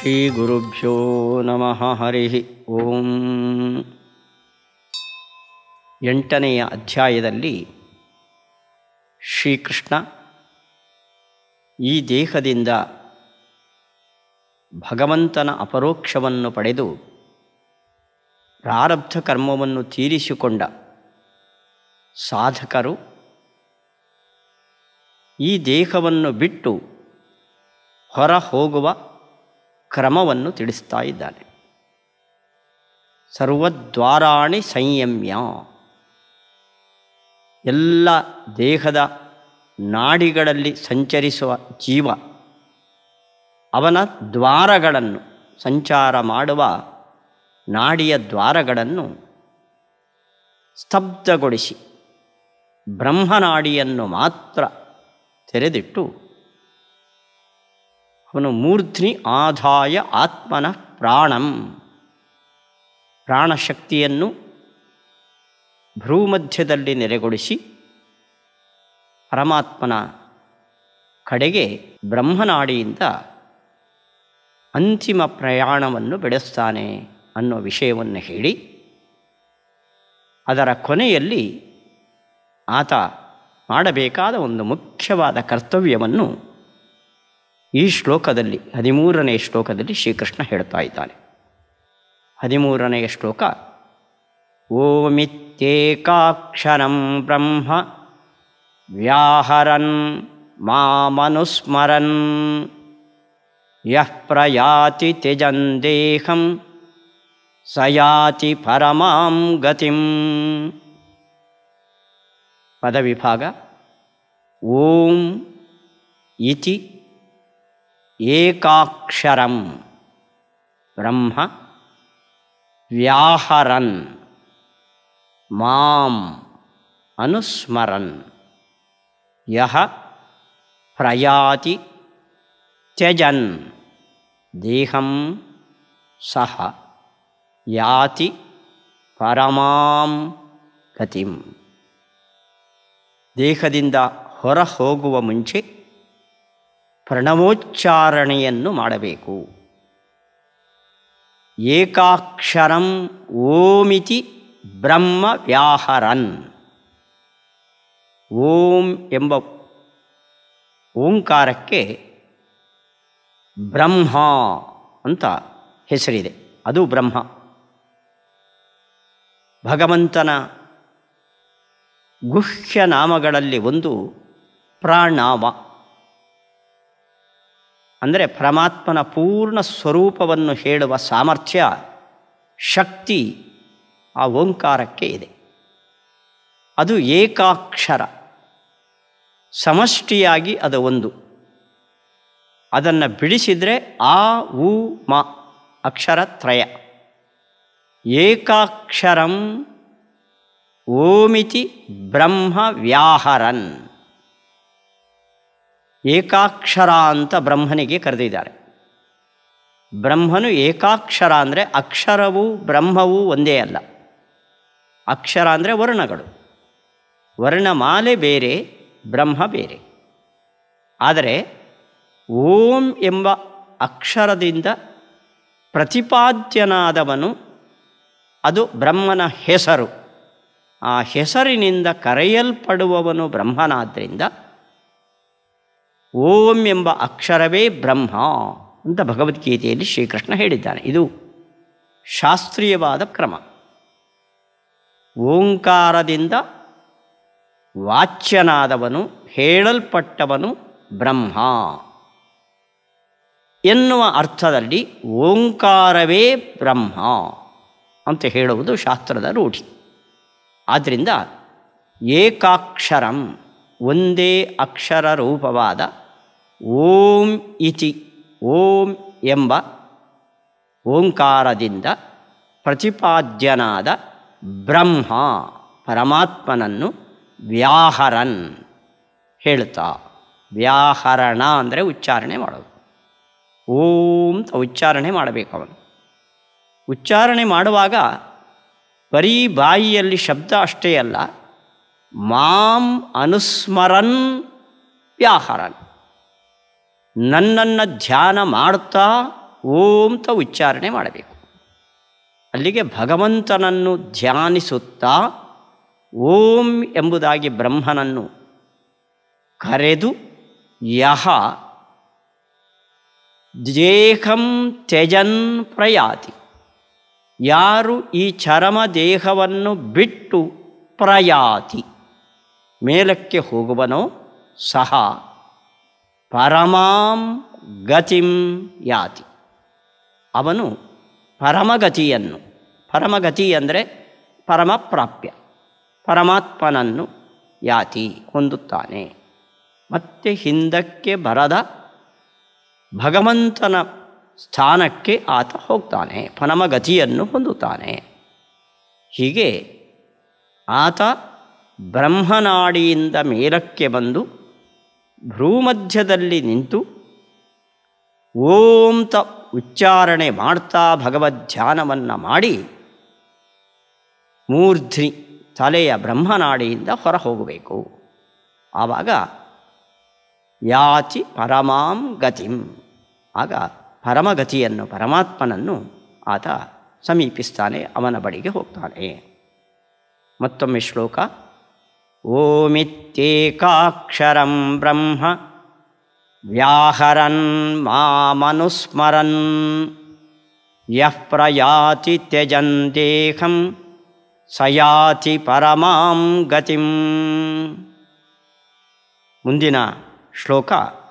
ಶ್ರೀಗುರುಭ್ಯೋ ನಮಃ ಹರಿ ಓಂ ಎಂಟನೆಯ ಅಧ್ಯಾಯದಲ್ಲಿ ಶ್ರೀಕೃಷ್ಣ ಈ ದೇಹದಿಂದ ಭಗವಂತನ ಅಪರೋಕ್ಷವನ್ನು ಪಡೆದು ಪ್ರಾರಬ್ಧ ಕರ್ಮವನ್ನು ತೀರಿಸಿಕೊಂಡ ಸಾಧಕರು ಈ ದೇಹವನ್ನು ಬಿಟ್ಟು ಹೊರ ಹೋಗುವ ಕ್ರಮವನ್ನು ತಿಳಿಸ್ತಾ ಇದ್ದಾನೆ ಸರ್ವದ್ವಾರಾಣಿ ಸಂಯಮ್ಯ ಎಲ್ಲ ದೇಹದ ನಾಡಿಗಳಲ್ಲಿ ಸಂಚರಿಸುವ ಜೀವ ಅವನ ದ್ವಾರಗಳನ್ನು ಸಂಚಾರ ಮಾಡುವ ನಾಡಿಯ ದ್ವಾರಗಳನ್ನು ಸ್ತಬ್ಧಗೊಳಿಸಿ ಬ್ರಹ್ಮನಾಡಿಯನ್ನು ಮಾತ್ರ ತೆರೆದಿಟ್ಟು ಅವನು ಮೂರ್ಧ್ನಿ ಆದಾಯ ಆತ್ಮನ ಪ್ರಾಣಂ ಪ್ರಾಣಶಕ್ತಿಯನ್ನು ಭ್ರೂಮಧ್ಯದಲ್ಲಿ ನೆರೆಗೊಳಿಸಿ ಪರಮಾತ್ಮನ ಕಡೆಗೆ ಬ್ರಹ್ಮನಾಡಿಯಿಂದ ಅಂತಿಮ ಪ್ರಯಾಣವನ್ನು ಬೆಳೆಸ್ತಾನೆ ಅನ್ನೋ ವಿಷಯವನ್ನು ಹೇಳಿ ಅದರ ಕೊನೆಯಲ್ಲಿ ಆತ ಮಾಡಬೇಕಾದ ಒಂದು ಮುಖ್ಯವಾದ ಕರ್ತವ್ಯವನ್ನು ಈ ಶ್ಲೋಕದಲ್ಲಿ ಹದಿಮೂರನೇ ಶ್ಲೋಕದಲ್ಲಿ ಶ್ರೀಕೃಷ್ಣ ಹೇಳ್ತಾ ಇದ್ದಾನೆ ಹದಿಮೂರನೆಯ ಶ್ಲೋಕ ಓಮಿತ್ಯೇಕಾಕ್ಷರಂ ಬ್ರಹ್ಮ ವ್ಯಾಹರನ್ ಮಾಮನುಸ್ಮರನ್ ಯಃ ಪ್ರಯಾತಿ ತ್ಯಜನ್ ದೇಹಂ ಸಯಾತಿ ಪರಮಾಂ ಗತಿಂ ಪದವಿಭಾಗ ಓಂ ಇತಿ ಏಕಾಕ್ಷರಂ ಬ್ರಹ್ಮ ವ್ಯಾಹರನ್ ಮಾಂ ಅನುಸ್ಮರನ್ ಯಹ ಪ್ರಯಾತಿ ತ್ಯಜನ್ ದೇಹಂ ಸಹ ಯಾತಿ ಪರಮಾಂ ಗತಿಂ ದೇಹದಿಂದ ಹೊರ ಹೋಗುವ ಮುಂಚೆ ಪ್ರಣವೋಚ್ಚಾರಣೆಯನ್ನು ಮಾಡಬೇಕು ಏಕಾಕ್ಷರಂ ಓಮಿತಿ ಬ್ರಹ್ಮ ವ್ಯಾಹರನ್ ಓಂ ಎಂಬ ಓಂಕಾರಕ್ಕೆ ಬ್ರಹ್ಮ ಅಂತ ಹೆಸರಿದೆ ಅದು ಬ್ರಹ್ಮ ಭಗವಂತನ ಗುಹ್ಯ ನಾಮಗಳಲ್ಲಿ ಒಂದು ಪ್ರಾಣಾವ ಅಂದರೆ ಪರಮಾತ್ಮನ ಪೂರ್ಣ ಸ್ವರೂಪವನ್ನು ಹೇಳುವ ಸಾಮರ್ಥ್ಯ ಶಕ್ತಿ ಆ ಓಂಕಾರಕ್ಕೆ ಇದೆ ಅದು ಏಕಾಕ್ಷರ ಸಮಷ್ಟಿಯಾಗಿ ಅದು ಒಂದು ಅದನ್ನು ಬಿಡಿಸಿದರೆ ಆ ಉ ಮ ಅಕ್ಷರತ್ರಯ ಏಕಾಕ್ಷರಂ ಓಮಿತಿ ಬ್ರಹ್ಮ ವ್ಯಾಹರನ್ ಏಕಾಕ್ಷರ ಅಂತ ಬ್ರಹ್ಮನಿಗೆ ಕರೆದಿದ್ದಾರೆ ಬ್ರಹ್ಮನು ಏಕಾಕ್ಷರ ಅಂದರೆ ಅಕ್ಷರವೂ ಬ್ರಹ್ಮವೂ ಒಂದೇ ಅಲ್ಲ ಅಕ್ಷರ ಅಂದರೆ ವರ್ಣಗಳು ವರ್ಣಮಾಲೆ ಬೇರೆ ಬ್ರಹ್ಮ ಬೇರೆ ಆದರೆ ಓಂ ಎಂಬ ಅಕ್ಷರದಿಂದ ಪ್ರತಿಪಾದ್ಯನಾದವನು ಅದು ಬ್ರಹ್ಮನ ಹೆಸರು ಆ ಹೆಸರಿನಿಂದ ಕರೆಯಲ್ಪಡುವವನು ಬ್ರಹ್ಮನಾದ್ದರಿಂದ ಓಂ ಎಂಬ ಅಕ್ಷರವೇ ಬ್ರಹ್ಮ ಅಂತ ಭಗವದ್ಗೀತೆಯಲ್ಲಿ ಶ್ರೀಕೃಷ್ಣ ಹೇಳಿದ್ದಾನೆ ಇದು ಶಾಸ್ತ್ರೀಯವಾದ ಕ್ರಮ ಓಂಕಾರದಿಂದ ವಾಚ್ಯನಾದವನು ಹೇಳಲ್ಪಟ್ಟವನು ಬ್ರಹ್ಮ ಎನ್ನುವ ಅರ್ಥದಲ್ಲಿ ಓಂಕಾರವೇ ಬ್ರಹ್ಮ ಅಂತ ಹೇಳುವುದು ಶಾಸ್ತ್ರದ ರೂಢಿ ಆದ್ದರಿಂದ ಏಕಾಕ್ಷರಂ ಒಂದೇ ಅಕ್ಷರ ರೂಪವಾದ ಓಂ ಇತಿ ಓಂ ಎಂಬ ಓಂಕಾರದಿಂದ ಪ್ರತಿಪಾದ್ಯನಾದ ಬ್ರಹ್ಮ ಪರಮಾತ್ಮನನ್ನು ವ್ಯಾಹರನ್ ಹೇಳ್ತಾ ವ್ಯಾಹರಣ ಅಂದರೆ ಉಚ್ಚಾರಣೆ ಮಾಡೋದು ಓಂ ಅಂತ ಉಚ್ಚಾರಣೆ ಮಾಡಬೇಕು ಅವನು ಉಚ್ಚಾರಣೆ ಮಾಡುವಾಗ ಬರೀ ಬಾಯಿಯಲ್ಲಿ ಶಬ್ದ ಅಷ್ಟೇ ಅಲ್ಲ ಮಾಂ ಅನುಸ್ಮರನ್ ವ್ಯಾಹರನ್ ನನ್ನನ್ನು ಧ್ಯಾನ ಮಾಡ್ತಾ ಓಂ ತ ಉಚ್ಚಾರಣೆ ಮಾಡಬೇಕು ಅಲ್ಲಿಗೆ ಭಗವಂತನನ್ನು ಧ್ಯಾನಿಸುತ್ತಾ ಓಂ ಎಂಬುದಾಗಿ ಬ್ರಹ್ಮನನ್ನು ಕರೆದು ಯಹ ದೇಹಂ ತ್ಯಜನ್ ಪ್ರಯಾತಿ ಯಾರು ಈ ಚರಮ ದೇಹವನ್ನು ಬಿಟ್ಟು ಪ್ರಯಾತಿ ಮೇಲಕ್ಕೆ ಹೋಗುವನೋ ಸಹ ಪರಮಾಂ ಗತಿಂ ಯಾತಿ ಅವನು ಪರಮಗತಿಯನ್ನು ಪರಮಗತಿ ಅಂದರೆ ಪರಮಪ್ರಾಪ್ಯ ಪರಮಾತ್ಮನನ್ನು ಯಾತಿ ಹೊಂದುತ್ತಾನೆ ಮತ್ತೆ ಹಿಂದಕ್ಕೆ ಬರದ ಭಗವಂತನ ಸ್ಥಾನಕ್ಕೆ ಆತ ಹೋಗ್ತಾನೆ ಪರಮಗತಿಯನ್ನು ಹೊಂದುತ್ತಾನೆ ಹೀಗೆ ಆತ ಬ್ರಹ್ಮನಾಡಿಯಿಂದ ಮೇಲಕ್ಕೆ ಬಂದು ಭ್ರೂಮಧ್ಯದಲ್ಲಿ ನಿಂತು ಓಂ ತ ಉಚ್ಚಾರಣೆ ಮಾಡ್ತಾ ಭಗವದ್ ಧ್ಯಾನವನ್ನು ಮಾಡಿ ಮೂರ್ಧ್ನಿ ತಲೆಯ ಬ್ರಹ್ಮನಾಡಿಯಿಂದ ಹೊರ ಹೋಗಬೇಕು ಆವಾಗ ಯಾಚಿ ಪರಮಾಂ ಗತಿಂ ಆಗ ಪರಮಗತಿಯನ್ನು ಪರಮಾತ್ಮನನ್ನು ಆತ ಸಮೀಪಿಸ್ತಾನೆ ಅವನ ಬಳಿಗೆ ಹೋಗ್ತಾನೆ ಮತ್ತೊಮ್ಮೆ ಶ್ಲೋಕ ಓಮಿತ್ಯೇಕಾಕ್ಷರಂ ಬ್ರಹ್ಮ ವ್ಯಾಹರನ್ ಮಾಮನುಸ್ಮರನ್ ಯಃ ಪ್ರಯಾತಿ ತ್ಯಜನ್ ದೇಹಂ ಸಯಾತಿ ಪರಮಾಂ ಗತಿಂ ಮುಂದಿನ ಶ್ಲೋಕ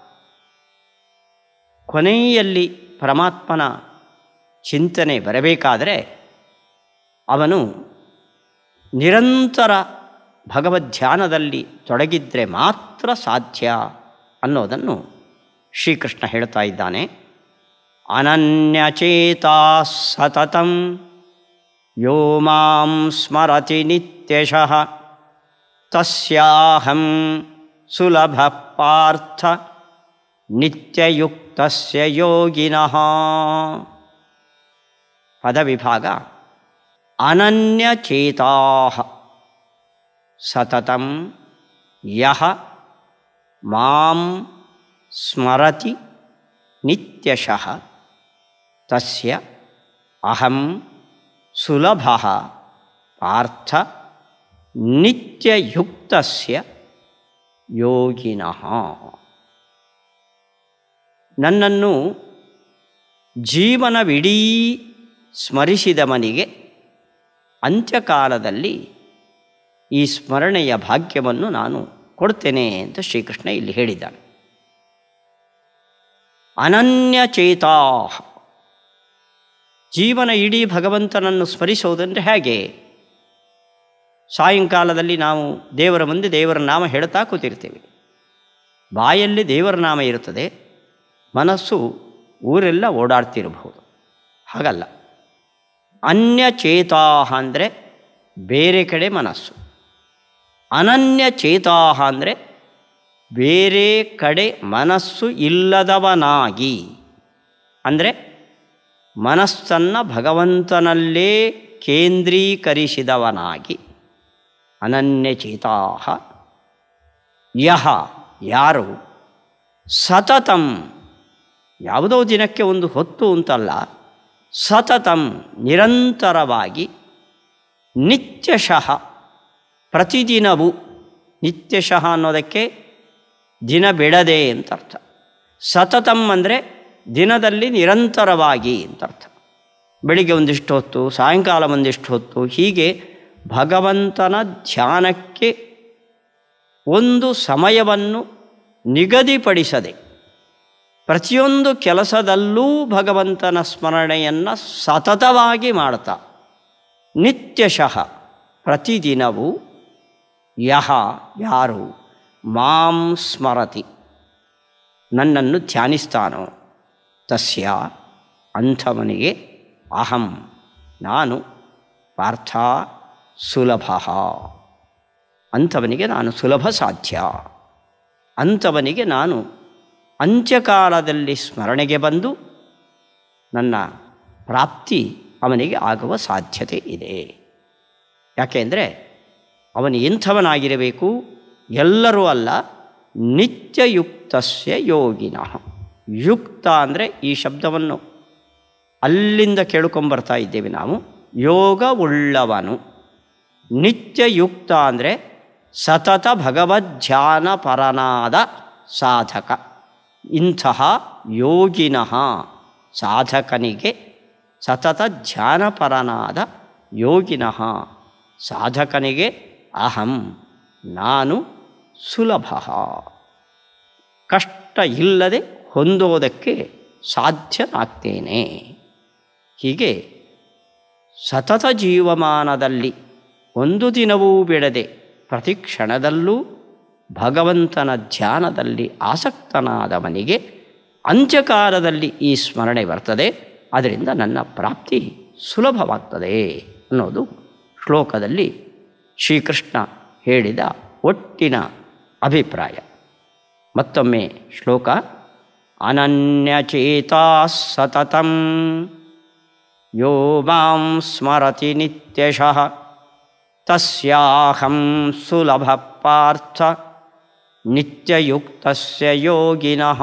ಕೊನೆಯಲ್ಲಿ ಪರಮಾತ್ಮನ ಚಿಂತನೆ ಬರಬೇಕಾದರೆ ಅವನು ನಿರಂತರ ಭಗವದ್ಧ್ಯಾನದಲ್ಲಿ ತೊಡಗಿದ್ರೆ ಮಾತ್ರ ಸಾಧ್ಯ ಅನ್ನೋದನ್ನು ಶ್ರೀಕೃಷ್ಣ ಹೇಳ್ತಾ ಇದ್ದಾನೆ ಅನನ್ಯಚೇತಾ ಸತತಂ ಯೋ ಮಾಂ ಸ್ಮರತಿ ನಿತ್ಯಶಃ ತಸ್ಯಾಹಂ ಸುಲಭ ಪಾರ್ಥ ನಿತ್ಯಯುಕ್ತಸ್ಯ ಯೋಗಿನಃ ಪದವಿಭಾಗ ಅನನ್ಯಚೇತಾ ಸತತಂ ಯಹ ಮಾಂ ಸ್ಮರತಿ ನಿತ್ಯಶಃ ತಸ್ಯ ಅಹಂ ಸುಲಭ ಪಾರ್ಥ ನಿತ್ಯಯುಕ್ತಸ್ಯ ಯೋಗಿನಃ ನನ್ನನ್ನು ಜೀವನವಿಡೀ ಸ್ಮರಿಸಿದವನಿಗೆ ಅಂತ್ಯಕಾಲದಲ್ಲಿ ಈ ಸ್ಮರಣೆಯ ಭಾಗ್ಯವನ್ನು ನಾನು ಕೊಡ್ತೇನೆ ಅಂತ ಶ್ರೀಕೃಷ್ಣ ಇಲ್ಲಿ ಹೇಳಿದ್ದಾನೆ ಅನನ್ಯಚೇತಾ ಜೀವನ ಇಡೀ ಭಗವಂತನನ್ನು ಸ್ಮರಿಸೋದಂದರೆ ಹೇಗೆ ಸಾಯಂಕಾಲದಲ್ಲಿ ನಾವು ದೇವರ ಮುಂದೆ ದೇವರ ನಾಮ ಹೇಳ್ತಾ ಕೂತಿರ್ತೇವೆ ಬಾಯಲ್ಲಿ ದೇವರ ನಾಮ ಇರುತ್ತದೆ ಮನಸ್ಸು ಊರೆಲ್ಲ ಓಡಾಡ್ತಿರಬಹುದು ಹಾಗಲ್ಲ ಅನ್ಯಚೇತಾಹ ಅಂದರೆ ಬೇರೆ ಕಡೆ ಮನಸ್ಸು ಅನನ್ಯಚೇತಾಹ ಅಂದರೆ ಬೇರೆ ಕಡೆ ಮನಸ್ಸು ಇಲ್ಲದವನಾಗಿ ಅಂದರೆ ಮನಸ್ಸನ್ನು ಭಗವಂತನಲ್ಲೇ ಕೇಂದ್ರೀಕರಿಸಿದವನಾಗಿ ಅನನ್ಯಚೇತಾಹ ಯಹ ಯಾರು ಸತತಂ ಯಾವುದೋ ದಿನಕ್ಕೆ ಒಂದು ಹೊತ್ತು ಅಂತಲ್ಲ ಸತತಂ ನಿರಂತರವಾಗಿ ನಿತ್ಯಶಃ ಪ್ರತಿದಿನವೂ ನಿತ್ಯಶಃ ಅನ್ನೋದಕ್ಕೆ ದಿನ ಬಿಡದೆ ಅಂತ ಅರ್ಥ ಸತತಂ ಅಂದರೆ ದಿನದಲ್ಲಿ ನಿರಂತರವಾಗಿ ಅಂತ ಅರ್ಥ ಬೆಳಿಗ್ಗೆ ಒಂದಿಷ್ಟು ಹೊತ್ತು ಸಾಯಂಕಾಲ ಒಂದಿಷ್ಟು ಹೊತ್ತು ಹೀಗೆ ಭಗವಂತನ ಧ್ಯಾನಕ್ಕೆ ಒಂದು ಸಮಯವನ್ನು ನಿಗದಿಪಡಿಸದೆ ಪ್ರತಿಯೊಂದು ಕೆಲಸದಲ್ಲೂ ಭಗವಂತನ ಸ್ಮರಣೆಯನ್ನು ಸತತವಾಗಿ ಮಾಡ್ತಾ ನಿತ್ಯಶಃ ಪ್ರತಿದಿನವೂ ಯಹ ಯಾರು ಮಾಂ ಸ್ಮರತಿ ನನ್ನನ್ನು ಧ್ಯಾನಿಸ್ತಾನೋ ತಸ್ಯ ಅಂಥವನಿಗೆ ಅಹಂ ನಾನು ಪಾರ್ಥ ಸುಲಭ ಅಂಥವನಿಗೆ ನಾನು ಸುಲಭ ಸಾಧ್ಯ ಅಂಥವನಿಗೆ ನಾನು ಅಂತ್ಯಕಾಲದಲ್ಲಿ ಸ್ಮರಣೆಗೆ ಬಂದು ನನ್ನ ಪ್ರಾಪ್ತಿ ಅವನಿಗೆ ಆಗುವ ಸಾಧ್ಯತೆ ಇದೆ ಯಾಕೆಂದರೆ ಅವನು ಎಂಥವನಾಗಿರಬೇಕು ಎಲ್ಲರೂ ಅಲ್ಲ ನಿತ್ಯಯುಕ್ತಸ್ಯ ಯೋಗಿನಃ ಯುಕ್ತ ಅಂದರೆ ಈ ಶಬ್ದವನ್ನು ಅಲ್ಲಿಂದ ಕೇಳ್ಕೊಂಬರ್ತಾ ಇದ್ದೇವೆ ನಾವು ಯೋಗ ಉಳ್ಳವನು ನಿತ್ಯಯುಕ್ತ ಅಂದರೆ ಸತತ ಭಗವದ್ಧ್ಯಾನ ಪರನಾದ ಸಾಧಕ ಇಂತಹ ಯೋಗಿನಃ ಸಾಧಕನಿಗೆ ಸತತ ಧ್ಯಾನಪರನಾದ ಯೋಗಿನಃ ಸಾಧಕನಿಗೆ ಅಹಂ ನಾನು ಸುಲಭ ಕಷ್ಟ ಇಲ್ಲದೆ ಹೊಂದೋದಕ್ಕೆ ಸಾಧ್ಯನಾಗ್ತೇನೆ ಹೀಗೆ ಸತತ ಜೀವಮಾನದಲ್ಲಿ ಒಂದು ದಿನವೂ ಬಿಡದೆ ಪ್ರತಿ ಕ್ಷಣದಲ್ಲೂ ಭಗವಂತನ ಧ್ಯಾನದಲ್ಲಿ ಆಸಕ್ತನಾದವನಿಗೆ ಅಂತ್ಯಕಾಲದಲ್ಲಿ ಈ ಸ್ಮರಣೆ ಬರ್ತದೆ ಅದರಿಂದ ನನ್ನ ಪ್ರಾಪ್ತಿ ಸುಲಭವಾಗ್ತದೆ ಅನ್ನೋದು ಶ್ಲೋಕದಲ್ಲಿ ಶ್ರೀಕೃಷ್ಣ ಹೇಳಿದ ಒಟ್ಟಿನ ಅಭಿಪ್ರಾಯ ಮತ್ತೊಮ್ಮೆ ಶ್ಲೋಕ ಅನನ್ಯಚೇತಾ ಸತತಂ ಯೋ ಮಾಂ ಸ್ಮರತಿ ನಿತ್ಯಶಃ ತಸ್ಯಾಹಂ ಸುಲಭ ಪಾರ್ಥ ನಿತ್ಯಯುಕ್ತಸ್ಯ ಯೋಗಿನಃ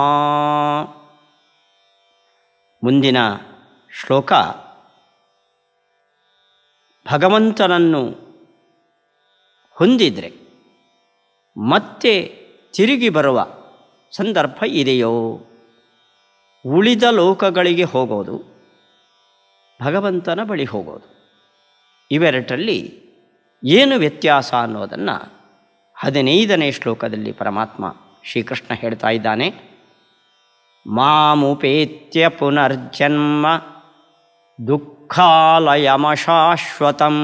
ಮುಂದಿನ ಶ್ಲೋಕ ಭಗವಂತನನ್ನು ಹೊಂದಿದರೆ ಮತ್ತೆ ತಿರುಗಿ ಬರುವ ಸಂದರ್ಭ ಇದೆಯೋ ಉಳಿದ ಲೋಕಗಳಿಗೆ ಹೋಗೋದು ಭಗವಂತನ ಬಳಿ ಹೋಗೋದು ಇವೆರಡರಲ್ಲಿ ಏನು ವ್ಯತ್ಯಾಸ ಅನ್ನೋದನ್ನು ಹದಿನೈದನೇ ಶ್ಲೋಕದಲ್ಲಿ ಪರಮಾತ್ಮ ಶ್ರೀಕೃಷ್ಣ ಹೇಳ್ತಾ ಇದ್ದಾನೆ ಮಾಮುಪೇತ್ಯ ಪುನರ್ಜನ್ಮ ದುಃಖಾಲಯಮಶಾಶ್ವತಂ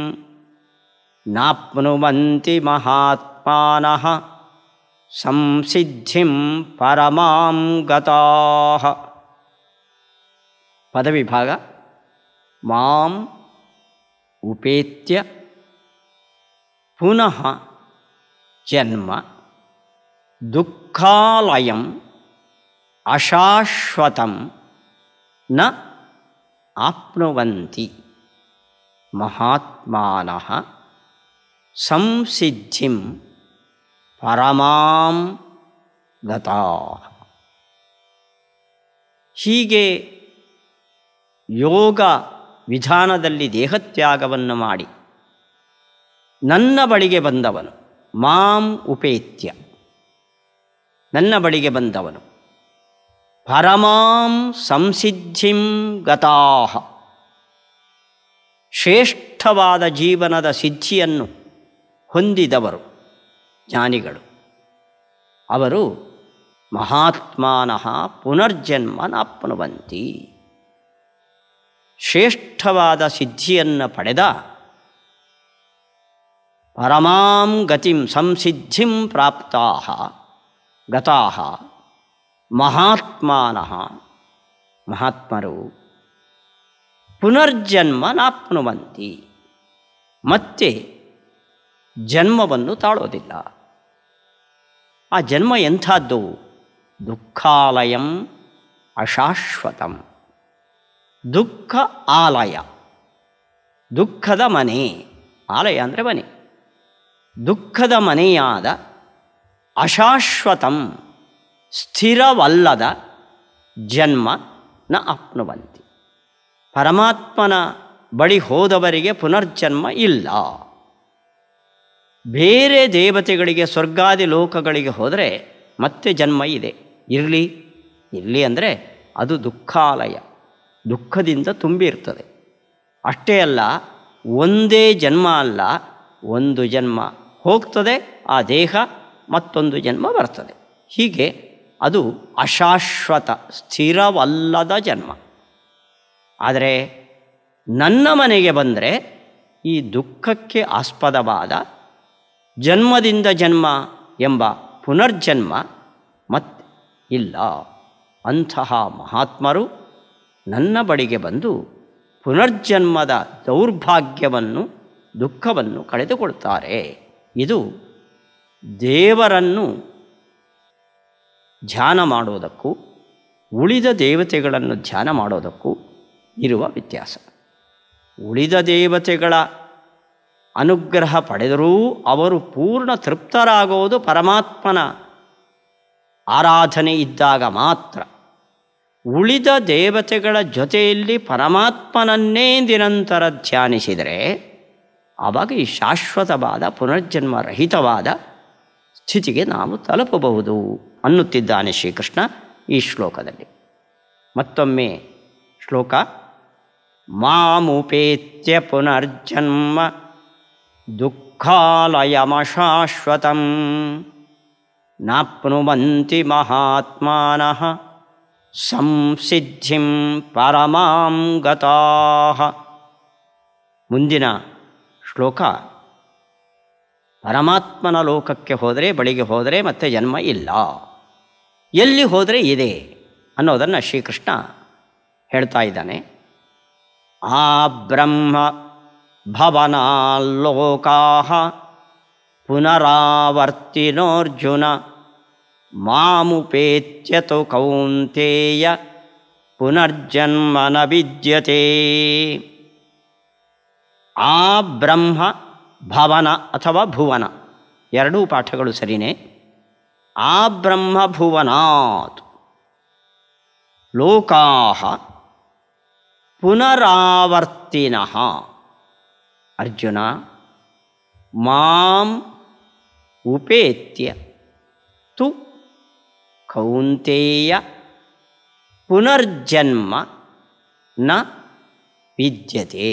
ನಾಪ್ನುವಂತಿ ಮಹಾತ್ಮಾನಃ ಸಂಸಿದ್ಧಿಂ ಪರಮಾಂ ಗತಾಃ ಪದವಿಭಾಗ ಮಾಂ ಉಪೇತ್ಯ ಪುನಃ ಜನ್ಮ ದುಃಖಾಲಯಂ ಅಶಾಶ್ವತಂ ನ ಆಪ್ನುವಂತಿ ಮಹಾತ್ಮಾನಃ ಸಂಸಿದ್ಧಿಂ ಪರಮಾಂ ಗತಾ ಹೀಗೆ ಯೋಗ ವಿಧಾನದಲ್ಲಿ ದೇಹತ್ಯಾಗವನ್ನು ಮಾಡಿ ನನ್ನ ಬಳಿಗೆ ಬಂದವನು ಮಾಂ ಉಪೇತ್ಯ ನನ್ನ ಬಳಿಗೆ ಬಂದವನು ಪರಮಾಂ ಸಂಸಿದ್ಧಿಂ ಗತಾಹ ಶ್ರೇಷ್ಠವಾದ ಜೀವನದ ಸಿದ್ಧಿಯನ್ನು ಹೊಂದಿದವರು ಜ್ಞಾನಿಗಳು ಅವರು ಮಹಾತ್ಮಾನಃ ಪುನರ್ಜನ್ಮ ನಾಪ್ನುವಂತಿ ಶ್ರೇಷ್ಠವಾದ ಸಿದ್ಧಿಯನ್ನು ಪಡೆದ ಪರಮಾಂ ಗತಿಂ ಸಂಸಿದ್ಧಿಂ ಪ್ರಾಪ್ತಾ ಗತಾ ಮಹಾತ್ಮಾನಃ ಮಹಾತ್ಮರು ಪುನರ್ಜನ್ಮ ನಾಪ್ನುವಂತಿ ಮತ್ತೆ ಜನ್ಮವನ್ನು ತಾಳೋದಿಲ್ಲ ಆ ಜನ್ಮ ಎಂಥದ್ದು ದುಃಖಾಲಯಂ ಅಶಾಶ್ವತಂ ದುಃಖ ಆಲಯ ದುಃಖದ ಮನೆ ಆಲಯ ಅಂದರೆ ಮನೆ ದುಃಖದ ಮನೆಯಾದ ಅಶಾಶ್ವತಂ ಸ್ಥಿರವಲ್ಲದ ಜನ್ಮ ನ ಆಪ್ನುವಂತಿ ಪರಮಾತ್ಮನ ಬಳಿ ಹೋದವರಿಗೆ ಪುನರ್ಜನ್ಮ ಇಲ್ಲ ಬೇರೆ ದೇವತೆಗಳಿಗೆ ಸ್ವರ್ಗಾದಿ ಲೋಕಗಳಿಗೆ ಹೋದರೆ ಮತ್ತೆ ಜನ್ಮ ಇದೆ ಇರಲಿ ಇರಲಿ ಅಂದರೆ ಅದು ದುಃಖಾಲಯ ದುಃಖದಿಂದ ತುಂಬಿರ್ತದೆ ಅಷ್ಟೇ ಅಲ್ಲ ಒಂದೇ ಜನ್ಮ ಅಲ್ಲ ಒಂದು ಜನ್ಮ ಹೋಗ್ತದೆ ಆ ದೇಹ ಮತ್ತೊಂದು ಜನ್ಮ ಬರ್ತದೆ ಹೀಗೆ ಅದು ಅಶಾಶ್ವತ ಸ್ಥಿರವಲ್ಲದ ಜನ್ಮ ಆದರೆ ನನ್ನ ಮನೆಗೆ ಬಂದರೆ ಈ ದುಃಖಕ್ಕೆ ಆಸ್ಪದವಾದ ಜನ್ಮದಿಂದ ಜನ್ಮ ಎಂಬ ಪುನರ್ಜನ್ಮ ಮತ್ತೆ ಇಲ್ಲ ಅಂತಹ ಮಹಾತ್ಮರು ನನ್ನ ಬಳಿಗೆ ಬಂದು ಪುನರ್ಜನ್ಮದ ದೌರ್ಭಾಗ್ಯವನ್ನು ದುಃಖವನ್ನು ಕಳೆದುಕೊಳ್ತಾರೆ ಇದು ದೇವರನ್ನು ಧ್ಯಾನ ಮಾಡೋದಕ್ಕೂ ಉಳಿದ ದೇವತೆಗಳನ್ನು ಧ್ಯಾನ ಮಾಡೋದಕ್ಕೂ ಇರುವ ವ್ಯತ್ಯಾಸ ಉಳಿದ ದೇವತೆಗಳ ಅನುಗ್ರಹ ಪಡೆದರೂ ಅವರು ಪೂರ್ಣ ತೃಪ್ತರಾಗೋದು ಪರಮಾತ್ಮನ ಆರಾಧನೆ ಇದ್ದಾಗ ಮಾತ್ರ ಉಳಿದ ದೇವತೆಗಳ ಜೊತೆಯಲ್ಲಿ ಪರಮಾತ್ಮನನ್ನೇ ನಿರಂತರ ಧ್ಯಾನಿಸಿದರೆ ಆವಾಗ ಈ ಶಾಶ್ವತವಾದ ಪುನರ್ಜನ್ಮರಹಿತವಾದ ಸ್ಥಿತಿಗೆ ನಾವು ತಲುಪಬಹುದು ಅನ್ನುತ್ತಿದ್ದಾನೆ ಶ್ರೀಕೃಷ್ಣ ಈ ಶ್ಲೋಕದಲ್ಲಿ ಮತ್ತೊಮ್ಮೆ ಶ್ಲೋಕ ಮಾಮುಪೇತ್ಯ ಪುನರ್ಜನ್ಮ ದುಃಖಾಲಯಮಶಾಶ್ವತಂ ನಾಪ್ನುವಂತಿ ಮಹಾತ್ಮಾನಃ ಸಂಸಿದ್ಧಿಂ ಪರಮಾಂ ಗತಾಃ ಮುಂದಿನ ಶ್ಲೋಕ ಪರಮಾತ್ಮನ ಲೋಕಕ್ಕೆ ಹೋದರೆ ಬಳಿಗೆ ಹೋದರೆ ಮತ್ತೆ ಜನ್ಮ ಇಲ್ಲ ಎಲ್ಲಿ ಹೋದರೆ ಇದೆ ಅನ್ನೋದನ್ನು ಶ್ರೀಕೃಷ್ಣ ಹೇಳ್ತಾ ಇದ್ದಾನೆ ಆ ಬ್ರಹ್ಮ ಭವನಾಲೋಕಾ ಪುನರಾವರ್ತಿನೋರ್ಜುನ ಮಾಮುಪೇತ್ಯತು ಕೌಂತೇಯ ಪುನರ್ಜನ್ಮನ ವಿದ್ಯತೆ ಆ ಬ್ರಹ್ಮ ಭವನ ಅಥವಾ ಭುವನ ಎರಡೂ ಪಾಠಗಳು ಸರಿನೇ ಆ ಬ್ರಹ್ಮ ಭುವನಾತ್ ಲೋಕಾ ಪುನರಾವರ್ತಿನಃ ಅರ್ಜುನ ಮಾಂ ಉಪೇತ್ಯ ತು ಕೌಂತೇಯ ಪುನರ್ಜನ್ಮ ನ ವಿದ್ಯತೆ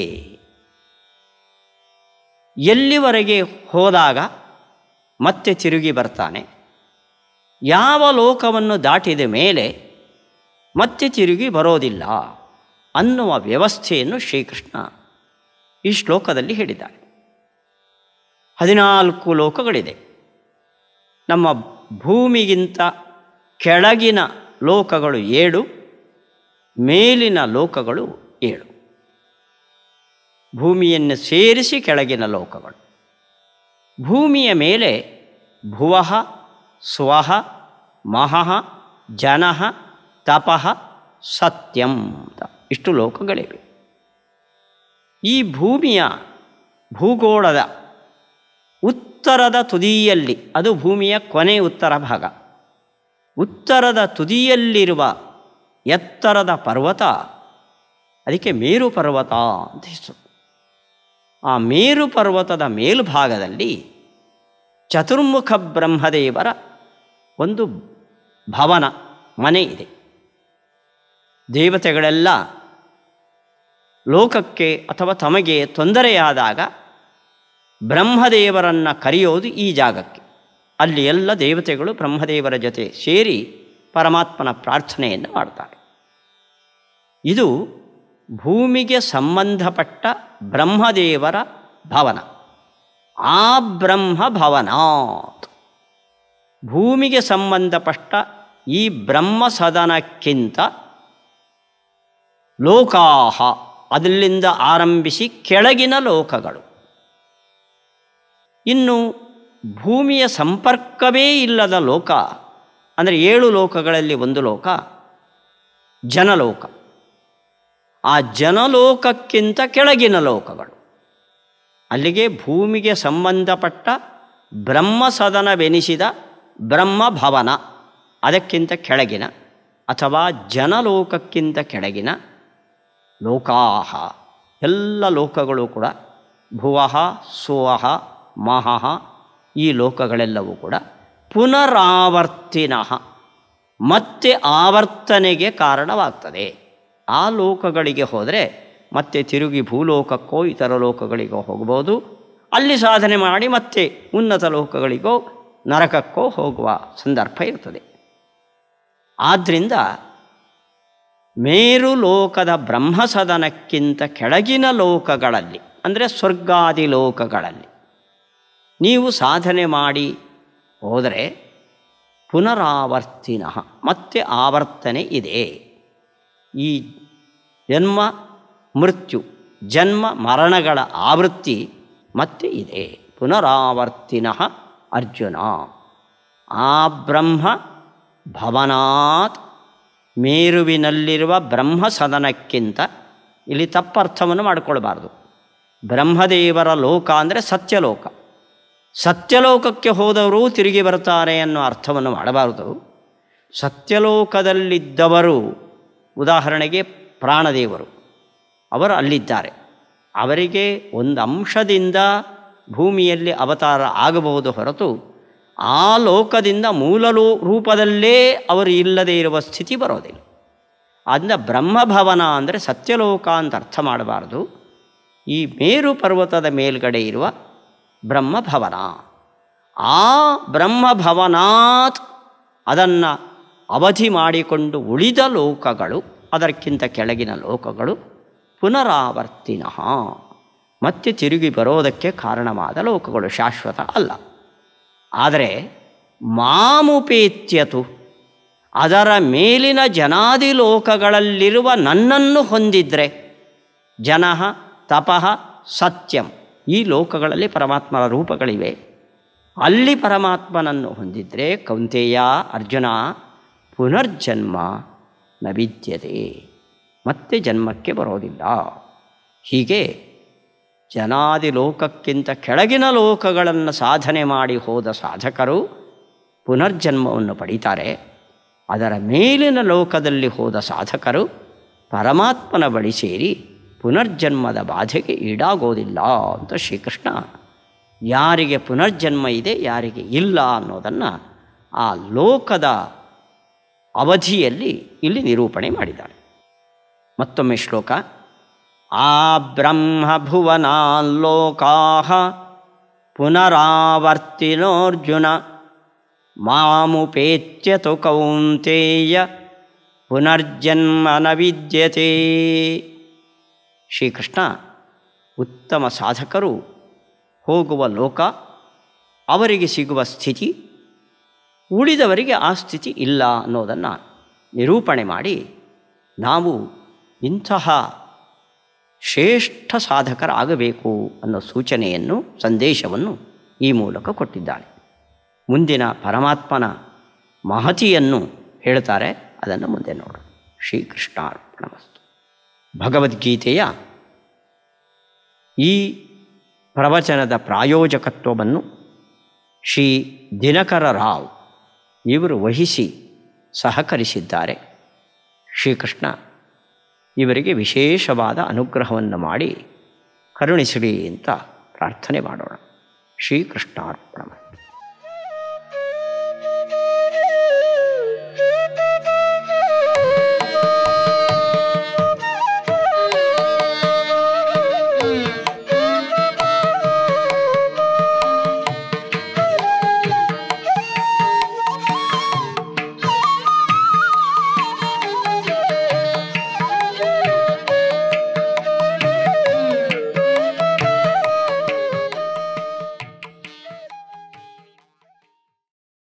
ಎಲ್ಲಿವರೆಗೆ ಹೋದಾಗ ಮತ್ತೆ ತಿರುಗಿ ಬರ್ತಾನೆ ಯಾವ ಲೋಕವನ್ನು ದಾಟಿದ ಮೇಲೆ ಮತ್ತೆ ತಿರುಗಿ ಬರೋದಿಲ್ಲ ಅನ್ನುವ ವ್ಯವಸ್ಥೆಯನ್ನು ಶ್ರೀಕೃಷ್ಣ ಈ ಶ್ಲೋಕದಲ್ಲಿ ಹೇಳಿದ್ದಾರೆ ಹದಿನಾಲ್ಕು ಲೋಕಗಳಿದೆ ನಮ್ಮ ಭೂಮಿಗಿಂತ ಕೆಳಗಿನ ಲೋಕಗಳು ಏಳು ಮೇಲಿನ ಲೋಕಗಳು ಏಳು ಭೂಮಿಯನ್ನು ಸೇರಿಸಿ ಕೆಳಗಿನ ಲೋಕಗಳು ಭೂಮಿಯ ಮೇಲೆ ಭುವಃ ಸ್ವಃ ಮಹಃ ಜನಃ ತಪಃ ಸತ್ಯಂ ಅಂತ ಇಷ್ಟು ಲೋಕಗಳಿವೆ ಈ ಭೂಮಿಯ ಭೂಗೋಳದ ಉತ್ತರದ ತುದಿಯಲ್ಲಿ ಅದು ಭೂಮಿಯ ಕೊನೆ ಉತ್ತರ ಭಾಗ ಉತ್ತರದ ತುದಿಯಲ್ಲಿರುವ ಎತ್ತರದ ಪರ್ವತ ಅದಕ್ಕೆ ಮೇರು ಪರ್ವತ ಅಂತ ಹೆಸರು ಆ ಮೇರು ಪರ್ವತದ ಮೇಲ್ಭಾಗದಲ್ಲಿ ಚತುರ್ಮುಖ ಬ್ರಹ್ಮದೇವರ ಒಂದು ಭವನ ಮನೆ ಇದೆ ದೇವತೆಗಳೆಲ್ಲ ಲೋಕಕ್ಕೆ ಅಥವಾ ತಮಗೆ ತೊಂದರೆಯಾದಾಗ ಬ್ರಹ್ಮದೇವರನ್ನು ಕರೆಯೋದು ಈ ಜಾಗಕ್ಕೆ ಅಲ್ಲಿ ಎಲ್ಲ ದೇವತೆಗಳು ಬ್ರಹ್ಮದೇವರ ಜೊತೆ ಸೇರಿ ಪರಮಾತ್ಮನ ಪ್ರಾರ್ಥನೆಯನ್ನು ಮಾಡ್ತಾರೆ ಇದು ಭೂಮಿಗೆ ಸಂಬಂಧಪಟ್ಟ ಬ್ರಹ್ಮದೇವರ ಭವನ ಆ ಬ್ರಹ್ಮ ಭವನಾತ್ ಭೂಮಿಗೆ ಸಂಬಂಧಪಟ್ಟ ಈ ಬ್ರಹ್ಮ ಸದನಕ್ಕಿಂತ ಲೋಕಾಹ ಅದರಿಂದ ಆರಂಭಿಸಿ ಕೆಳಗಿನ ಲೋಕಗಳು ಇನ್ನು ಭೂಮಿಯ ಸಂಪರ್ಕವೇ ಇಲ್ಲದ ಲೋಕ ಅಂದರೆ ಏಳು ಲೋಕಗಳಲ್ಲಿ ಒಂದು ಲೋಕ ಜನಲೋಕ ಆ ಜನಲೋಕಕ್ಕಿಂತ ಕೆಳಗಿನ ಲೋಕಗಳು ಅಲ್ಲಿಗೆ ಭೂಮಿಗೆ ಸಂಬಂಧಪಟ್ಟ ಬ್ರಹ್ಮ ಸದನವೆನಿಸಿದ ಬ್ರಹ್ಮ ಭವನ ಅದಕ್ಕಿಂತ ಕೆಳಗಿನ ಅಥವಾ ಜನಲೋಕಕ್ಕಿಂತ ಕೆಳಗಿನ ಲೋಕಾಹ ಎಲ್ಲ ಲೋಕಗಳು ಕೂಡ ಭುವಃ ಸುವಃ ಮಹಃ ಈ ಲೋಕಗಳೆಲ್ಲವೂ ಕೂಡ ಪುನರಾವರ್ತಿನಃ ಮತ್ತೆ ಆವರ್ತನೆಗೆ ಕಾರಣವಾಗ್ತದೆ ಆ ಲೋಕಗಳಿಗೆ ಹೋದರೆ ಮತ್ತೆ ತಿರುಗಿ ಭೂಲೋಕಕ್ಕೋ ಇತರ ಲೋಕಗಳಿಗೋ ಹೋಗ್ಬೋದು ಅಲ್ಲಿ ಸಾಧನೆ ಮಾಡಿ ಮತ್ತೆ ಉನ್ನತ ಲೋಕಗಳಿಗೋ ನರಕಕ್ಕೋ ಹೋಗುವ ಸಂದರ್ಭ ಇರ್ತದೆ ಆದ್ದರಿಂದ ಮೇರು ಲೋಕದ ಬ್ರಹ್ಮಸದನಕ್ಕಿಂತ ಕೆಳಗಿನ ಲೋಕಗಳಲ್ಲಿ ಅಂದರೆ ಸ್ವರ್ಗಾದಿ ಲೋಕಗಳಲ್ಲಿ ನೀವು ಸಾಧನೆ ಮಾಡಿ ಹೋದರೆ ಪುನರಾವರ್ತಿನಃ ಮತ್ತೆ ಆವರ್ತನೆ ಇದೆ ಈ ಜನ್ಮ ಮೃತ್ಯು ಜನ್ಮ ಮರಣಗಳ ಆವೃತ್ತಿ ಮತ್ತೆ ಇದೆ ಪುನರಾವರ್ತಿನಃ ಅರ್ಜುನ ಆ ಬ್ರಹ್ಮ ಭವನಾತ್ ಮೇರುವಿನಲ್ಲಿರುವ ಬ್ರಹ್ಮ ಸದನಕ್ಕಿಂತ ಇಲ್ಲಿ ತಪ್ಪರ್ಥವನ್ನು ಮಾಡಿಕೊಳ್ಬಾರ್ದು ಬ್ರಹ್ಮದೇವರ ಲೋಕ ಅಂದರೆ ಸತ್ಯಲೋಕ ಸತ್ಯಲೋಕಕ್ಕೆ ಹೋದವರು ತಿರುಗಿ ಬರ್ತಾರೆ ಅನ್ನೋ ಅರ್ಥವನ್ನು ಮಾಡಬಾರದು ಸತ್ಯಲೋಕದಲ್ಲಿದ್ದವರು ಉದಾಹರಣೆಗೆ ಪ್ರಾಣದೇವರು ಅವರು ಅಲ್ಲಿದ್ದಾರೆ ಅವರಿಗೆ ಒಂದು ಅಂಶದಿಂದ ಭೂಮಿಯಲ್ಲಿ ಅವತಾರ ಆಗಬಹುದು ಹೊರತು ಆ ಲೋಕದಿಂದ ಮೂಲ ಲೋ- ರೂಪದಲ್ಲೇ ಅವರು ಇಲ್ಲದೇ ಇರುವ ಸ್ಥಿತಿ ಬರೋದಿಲ್ಲ ಆದ್ದರಿಂದ ಬ್ರಹ್ಮಭವನ ಅಂದರೆ ಸತ್ಯಲೋಕ ಅಂತ ಅರ್ಥ ಮಾಡಬಾರ್ದು ಈ ಮೇರು ಪರ್ವತದ ಮೇಲ್ಗಡೆ ಇರುವ ಬ್ರಹ್ಮಭವನ ಆ ಬ್ರಹ್ಮಭವನಾತ್ ಅದನ್ನು ಅವಧಿ ಮಾಡಿಕೊಂಡು ಉಳಿದ ಲೋಕಗಳು ಅದಕ್ಕಿಂತ ಕೆಳಗಿನ ಲೋಕಗಳು ಪುನರಾವರ್ತಿನಃ ಮತ್ತೆ ತಿರುಗಿ ಬರೋದಕ್ಕೆ ಕಾರಣವಾದ ಲೋಕಗಳು ಶಾಶ್ವತ ಅಲ್ಲ ಆದರೆ ಮಾಮುಪೇತ್ಯತು ಅದರ ಮೇಲಿನ ಜನಾದಿ ಲೋಕಗಳಲ್ಲಿರುವ ನನ್ನನ್ನು ಹೊಂದಿದ್ರೆ ಜನಃ ತಪಃ ಸತ್ಯಂ ಈ ಲೋಕಗಳಲ್ಲಿ ಪರಮಾತ್ಮನ ರೂಪಗಳಿವೆ ಅಲ್ಲಿ ಪರಮಾತ್ಮನನ್ನು ಹೊಂದಿದ್ರೆ ಕೌಂತೆಯ ಅರ್ಜುನ ಪುನರ್ಜನ್ಮ ನ ವಿದ್ಯತೆ ಮತ್ತೆ ಜನ್ಮಕ್ಕೆ ಬರೋದಿಲ್ಲ ಹೀಗೆ ಜನಾದಿ ಲೋಕಕ್ಕಿಂತ ಕೆಳಗಿನ ಲೋಕಗಳನ್ನು ಸಾಧನೆ ಮಾಡಿ ಹೋದ ಸಾಧಕರು ಪುನರ್ಜನ್ಮವನ್ನು ಪಡೀತಾರೆ ಅದರ ಮೇಲಿನ ಲೋಕದಲ್ಲಿ ಹೋದ ಸಾಧಕರು ಪರಮಾತ್ಮನ ಬಳಿ ಸೇರಿ ಪುನರ್ಜನ್ಮದ ಬಾಧೆಗೆ ಈಡಾಗೋದಿಲ್ಲ ಅಂತ ಶ್ರೀಕೃಷ್ಣ ಯಾರಿಗೆ ಪುನರ್ಜನ್ಮ ಇದೆ ಯಾರಿಗೆ ಇಲ್ಲ ಅನ್ನೋದನ್ನು ಆ ಲೋಕದ ಅವಧಿಯಲ್ಲಿ ಇಲ್ಲಿ ನಿರೂಪಣೆ ಮಾಡಿದ್ದಾರೆ ಮತ್ತೊಮ್ಮೆ ಶ್ಲೋಕ ಆ ಬ್ರಹ್ಮಭುವನಾಲ್ಲೋಕಾ ಪುನರಾವರ್ತಿನೋರ್ಜುನ ಮಾಮುಪೇತ್ಯತು ಕೌಂತೇಯ ಪುನರ್ಜನ್ಮ ನ ವಿದ್ಯತೆ ಶ್ರೀಕೃಷ್ಣ ಉತ್ತಮ ಸಾಧಕರು ಹೋಗುವ ಲೋಕ ಅವರಿಗೆ ಸಿಗುವ ಸ್ಥಿತಿ ಉಳಿದವರಿಗೆ ಆ ಸ್ಥಿತಿ ಇಲ್ಲ ಅನ್ನೋದನ್ನು ನಿರೂಪಣೆ ಮಾಡಿ ನಾವು ಇಂತಹ ಶ್ರೇಷ್ಠ ಸಾಧಕರಾಗಬೇಕು ಅನ್ನೋ ಸೂಚನೆಯನ್ನು ಸಂದೇಶವನ್ನು ಈ ಮೂಲಕ ಕೊಟ್ಟಿದ್ದಾನೆ ಮುಂದಿನ ಪರಮಾತ್ಮನ ಮಹತಿಯನ್ನು ಹೇಳ್ತಾರೆ ಅದನ್ನು ಮುಂದೆ ನೋಡೋಣ ಶ್ರೀಕೃಷ್ಣಾರ್ಪಣಮಸ್ತು ಭಗವದ್ಗೀತೆಯ ಈ ಪ್ರವಚನದ ಪ್ರಾಯೋಜಕತ್ವವನ್ನು ಶ್ರೀ ದಿನಕರ ರಾವ್ ಇವರು ವಹಿಸಿ ಸಹಕರಿಸಿದ್ದಾರೆ ಶ್ರೀಕೃಷ್ಣ ಇವರಿಗೆ ವಿಶೇಷವಾದ ಅನುಗ್ರಹವನ್ನು ಮಾಡಿ ಕರುಣಿಸಲಿ ಅಂತ ಪ್ರಾರ್ಥನೆ ಮಾಡೋಣ ಶ್ರೀಕೃಷ್ಣಾರ್ಪಣ